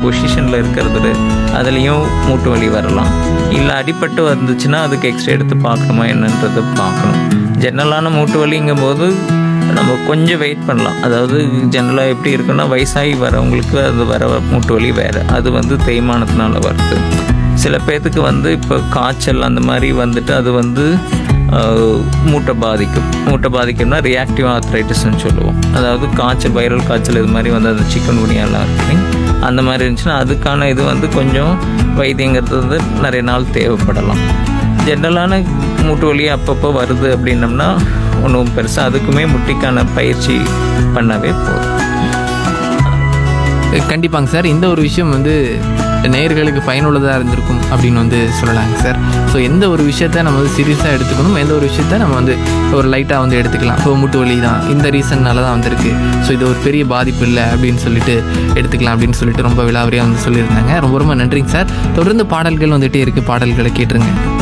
பொசிஷனில் இருக்கிறது அதுலேயும் மூட்டு வலி வரலாம் இல்லை அடிபட்டு வந்துச்சுன்னா அதுக்கு எக்ஸ்ரே எடுத்து பார்க்கணுமா என்னன்றதை பார்க்கணும் ஜெனரலான மூட்டு வலிங்கும் போது நம்ம கொஞ்சம் வெயிட் பண்ணலாம் அதாவது ஜென்ரலாக எப்படி இருக்குன்னா வயசாகி வரவங்களுக்கு அது வர மூட்டு வலி வேறு அது வந்து தேய்மானத்தினால வருது சில பேர்த்துக்கு வந்து இப்போ காய்ச்சல் அந்த மாதிரி வந்துட்டு அது வந்து ஆஹ், மூட்டை பாதிக்கும் மூட்டை பாதிக்கும்னா ரியாக்டிவ் ஆர்த்ரைட்டிஸ்னு சொல்லுவோம் அதாவது காய்ச்சல் வைரல் காய்ச்சல் இது மாதிரி வந்து அது சிக்கன் குனியாலாம் இருக்கு அந்த மாதிரி இருந்துச்சுன்னா அதுக்கான இது வந்து கொஞ்சம் வைத்தியங்கிறது வந்து நிறைய நாள் தேவைப்படலாம் ஜென்ரலான மூட்டு வலி அப்பப்போ வருது அப்படின்னம்னா ஒன்றும் பெருசாக அதுக்குமே முட்டிக்கான பயிற்சி பண்ணவே போதும் கண்டிப்பாங்க சார் இந்த ஒரு விஷயம் வந்து நேயர்களுக்கு பயனுள்ளதாக இருந்திருக்கும் அப்படின்னு வந்து சொல்லலாங்க சார் ஸோ எந்த ஒரு விஷயத்த நம்ம வந்து சீரியஸாக எடுத்துக்கணும் எந்த ஒரு விஷயத்த நம்ம வந்து ஒரு லைட்டாக வந்து எடுத்துக்கலாம் ஸோ மூட்டு வலி தான் இந்த ரீசன்னால தான் வந்திருக்கு ஸோ இது ஒரு பெரிய பாதிப்பு இல்லை அப்படின்னு சொல்லிட்டு எடுத்துக்கலாம் அப்படின்னு சொல்லிட்டு ரொம்ப விலாவரியாக வந்து சொல்லியிருந்தாங்க ரொம்ப ரொம்ப நன்றிங்க சார் தொடர்ந்து பாடல்கள் வந்துகிட்டே இருக்குது பாடல்களை கேட்டுருங்க